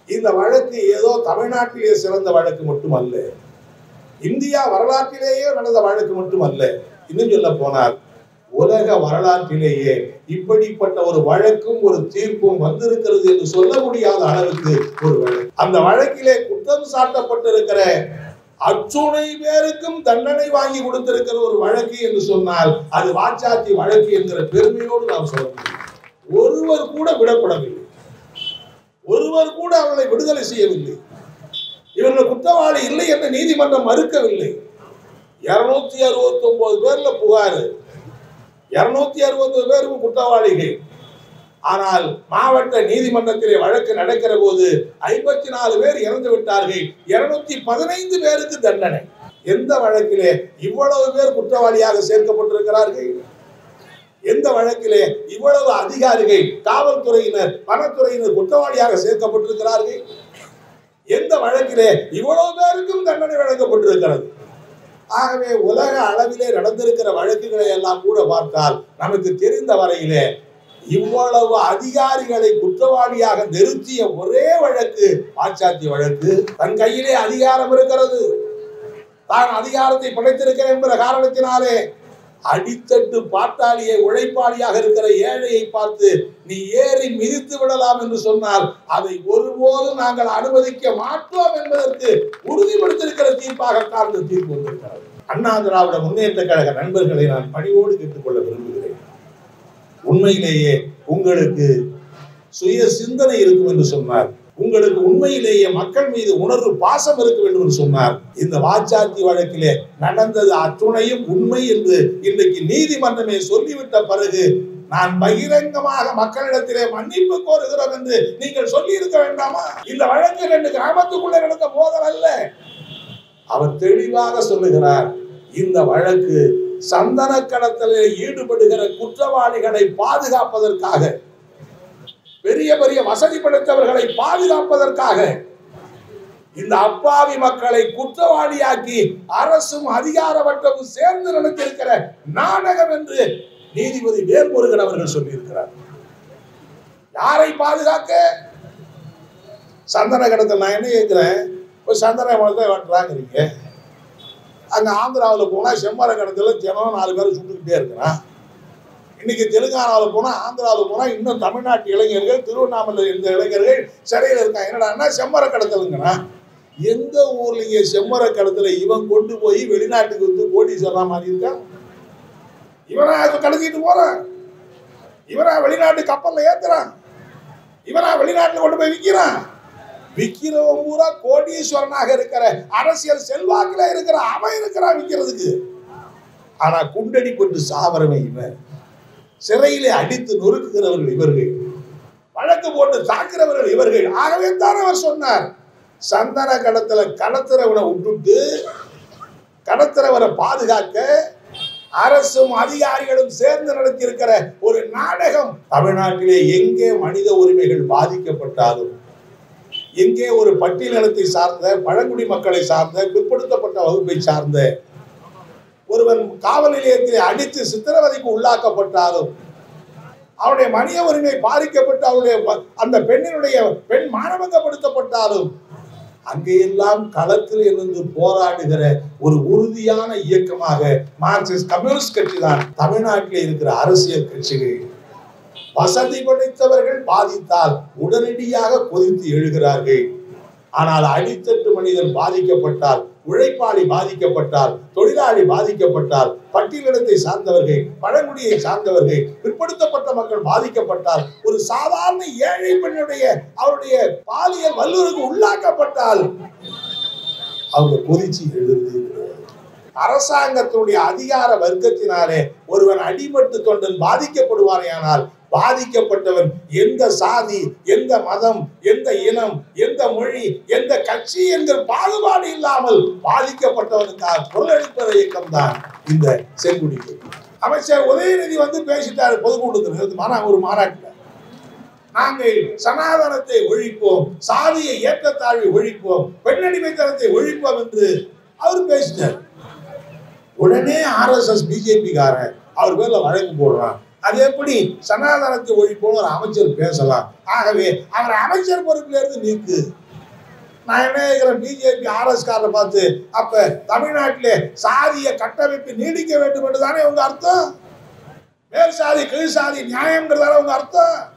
இந்த வழக்கு ஏதோ தமிழ்நாட்டிலே சிறந்த வழக்கு மட்டுமல்ல இந்தியா வரலாற்றிலேயே நடந்த வழக்கு மட்டுமல்ல இன்னும் சொல்ல போனால் உலக வரலாற்றிலேயே இப்படிப்பட்ட ஒரு வழக்கும் ஒரு தீர்ப்பும் வந்திருக்கிறது என்று சொல்ல முடியாத அளவுக்கு ஒரு வழக்கு அந்த வழக்கிலே குற்றம் சாட்டப்பட்டிருக்கிற அச்சுணை பேருக்கும் தண்டனை வாங்கி கொடுத்திருக்கிற ஒரு வழக்கு என்று சொன்னால் அது வாச்சாத்தி வழக்கு என்கிற பெருமையோடு நாம் சொல்ல முடியும் ஒருவர் கூட விடப்படவில்லை ஒருவர் கூட அவர்களை விடுதலை செய்யவில்லை இவர்கள் குற்றவாளி இல்லை என்று நீதிமன்றம் மறுக்கவில்லை இருநூத்தி அறுபத்தி ஒன்பது பேர்ல புகார் இருநூத்தி அறுபது பேரும் குற்றவாளிகள் ஆனால் மாவட்ட நீதிமன்றத்திலே வழக்கு நடக்கிற போது ஐம்பத்தி நாலு பேர் இறந்து விட்டார்கள் இருநூத்தி பதினைந்து பேருக்கு தண்டனை எந்த வழக்கிலே இவ்வளவு பேர் குற்றவாளியாக சேர்க்கப்பட்டிருக்கிறார்கள் எந்த வழக்கிலே இவ்வளவு அதிகாரிகள் காவல்துறையினர் வனத்துறையினர் குற்றவாளியாக சேர்க்கப்பட்டிருக்கிறார்கள் எந்த வழக்கிலே இவ்வளவு பேருக்கும் தண்டனை வழங்கப்பட்டிருக்கிறது ஆகவே உலக அளவிலே நடந்திருக்கிற வழக்குகளை எல்லாம் கூட பார்த்தால் நமக்கு தெரிந்த வரையிலே இவ்வளவு அதிகாரிகளை குற்றவாளியாக நிறுத்திய ஒரே வழக்கு பாச்சாத்தி வழக்கு தன் கையிலே அதிகாரம் இருக்கிறது தான் அதிகாரத்தை படைத்திருக்கிறேன் என்கிற காரணத்தினாலே அடித்தட்டு பாட்டாளியை உழைப்பாளியாக இருக்கிற ஏழையை பார்த்து நீ ஏறி மிதித்து விடலாம் என்று சொன்னால் அதை ஒருபோதும் நாங்கள் அனுமதிக்க மாட்டோம் என்பதற்கு உறுதிப்படுத்திருக்கிற தீர்ப்பாகத்தான் இந்த தீர்ப்பு வந்திருக்கிறது அண்ணா திராவிட முன்னேற்ற கழக நண்பர்களை நான் பணிவோடு கேட்டுக்கொள்ள விரும்புகிறேன் உண்மையிலேயே உங்களுக்கு சுய சிந்தனை இருக்கும் என்று சொன்னார் உங்களுக்கு உண்மையிலேயே மக்கள் மீது உணர்வு பாசம் இருக்க வேண்டும் என்று சொன்னார் இந்த வாச்சாத்தி வழக்கிலே நடந்தது அத்துணையும் உண்மை என்று இன்றைக்கு நீதிமன்றமே சொல்லிவிட்ட பிறகு நான் பகிரங்கமாக மக்களிடத்திலே மன்னிப்பு கோருகிறோம் என்று நீங்கள் சொல்லி இருக்க வேண்டாமா இந்த வழக்கு ரெண்டு கிராமத்துக்குள்ளே நடந்த மோதல் அல்ல அவர் தெளிவாக சொல்லுகிறார் இந்த வழக்கு சந்தன கடத்தலில் ஈடுபடுகிற குற்றவாளிகளை பாதுகாப்பதற்காக பெரிய பெரிய வசதி படைத்தவர்களை பாதுகாப்பதற்காக இந்த அப்பாவி மக்களை குற்றவாளியாக்கி அரசும் அதிகார வட்டமும் சேர்ந்து நடத்திருக்கிற நாடகம் என்று நீதிபதி வேல்முருகன் அவர்கள் சொல்லியிருக்கிறார் யாரை பாதுகாக்க சந்தன கடத்தல் நான் என்ன கேட்கிறேன் இப்போ சந்தன மரத்தை வெட்டுறாங்கிறீங்க அங்க ஆந்திராவில் போனா செம்மர கடத்தல தினம் நாலு பேர் சுட்டுக்கிட்டே இருக்கிறான் இன்னைக்கு தெலுங்கானாவில் போனா ஆந்திராவில் போனா இன்னும் தமிழ்நாட்டு இளைஞர்கள் திருவண்ணாமலை இருந்த இளைஞர்கள் சிறையில் இருக்காங்க என்னடான்னா செம்மர கடத்தலுங்கண்ணா எந்த ஊர்லங்க செம்மர கடத்தல இவன் கொண்டு போய் வெளிநாட்டுக்கு வந்து கோடீஸ்வரா மாதிரி இருக்கான் இவனா அதை கடத்திட்டு போறான் இவனா வெளிநாட்டு கப்பல்ல ஏத்துறான் இவனா வெளிநாட்டுல கொண்டு போய் விற்கிறான் விற்கிறவன் பூரா கோடீஸ்வரனாக இருக்கிற அரசியல் செல்வாக்குல இருக்கிற அவன் இருக்கிறான் விற்கிறதுக்கு ஆனா குண்டடி கொண்டு சாவரவன் இவன் சிறையிலே அடித்து நொறுக்குகிறவர்கள் இவர்கள் வழக்கு போட்டு தாக்குறவர்கள் இவர்கள் ஆகவே தான் அவர் சொன்னார் சந்தன கடத்தல கடத்துறவனை விட்டுட்டு கடத்துறவரை பாதுகாக்க அரசும் அதிகாரிகளும் சேர்ந்து நடத்தியிருக்கிற ஒரு நாடகம் தமிழ்நாட்டிலே எங்கே மனித உரிமைகள் பாதிக்கப்பட்டாலும் எங்கே ஒரு பட்டியலினத்தை சார்ந்த பழங்குடி மக்களை சார்ந்த பிற்படுத்தப்பட்ட வகுப்பை சார்ந்த ஒருவன் காவல் நிலையத்தில் அடித்து சித்திரவதைக்கு உள்ளாக்கப்பட்டாலும் அவருடைய மனித உரிமை பாதிக்கப்பட்டு அவருடைய வ- அந்த பெண்ணினுடைய பெண் மானபங்கப்படுத்தப்பட்டாலும் அங்கெல்லாம் களத்தில் இருந்து போராடுகிற ஒரு உறுதியான இயக்கமாக மார்க்சிஸ்ட் கம்யூனிஸ்ட் கட்சி தான் தமிழ்நாட்டில் இருக்கிற அரசியல் கட்சிகள் வசதி படைத்தவர்கள் பாதித்தால் உடனடியாக கொதித்து எழுகிறார்கள் ஆனால் அடித்தட்டு மனிதன் பாதிக்கப்பட்டால் உழைப்பாளி பாதிக்கப்பட்டால் தொழிலாளி பாதிக்கப்பட்டால் பட்டியலிடத்தை சார்ந்தவர்கள் பழங்குடியை சார்ந்தவர்கள் பிற்படுத்தப்பட்ட மக்கள் பாதிக்கப்பட்டால் ஒரு சாதாரண ஏழை பெண்ணுடைய அவருடைய பாலியல் வல்லுறவுக்கு உள்ளாக்கப்பட்டால் அவங்க கொதிச்சு எழுது அரசாங்கத்தினுடைய அதிகார வர்க்கத்தினாலே ஒருவன் அடிபட்டு தொண்டன் பாதிக்கப்படுவானேயானால் பாதிக்கப்பட்டவன் எந்த சாதி எந்த மதம் எந்த இனம் எந்த மொழி எந்த கட்சி என்கிற பாகுபாடு இல்லாமல் பாதிக்கப்பட்டவனுக்காக குரலளிப்பத இயக்கம் தான் இந்த செங்குடி இயக்கம். அமைச்சர் உதயநிதி வந்து பேசிட்டாரு பொதுக்கூட்டத்தில் மாநா ஒரு மாநாட்டில் நாங்கள் சனாதனத்தை ஒழிப்போம் சாதியை ஏற்றத்தாழ்வை ஒழிப்போம் பெண்ணடிமைத்தனத்தை ஒழிப்போம் என்று அவர் பேசினார் உடனே ஆர்எஸ்எஸ் பிஜேபி காரன் அவர் பேர்ல வழக்கு போடுறான் அது எப்படி சனாதனத்தை ஒழிப்போம் ஒரு அமைச்சர் பேசலாம் ஆகவே அவர் அமைச்சர் பொறுப்பில இருந்து நீக்கு நான் என்ன கேட்கிறேன் பிஜேபி ஆர்எஸ் காரரை பார்த்து அப்ப தமிழ்நாட்டிலே சாதிய கட்டமைப்பு நீடிக்க வேண்டும் என்று தானே உங்க அர்த்தம் மேல் சாதி கீழ் சாதி நியாயம்ங்கிறதான உங்க அர்த்தம்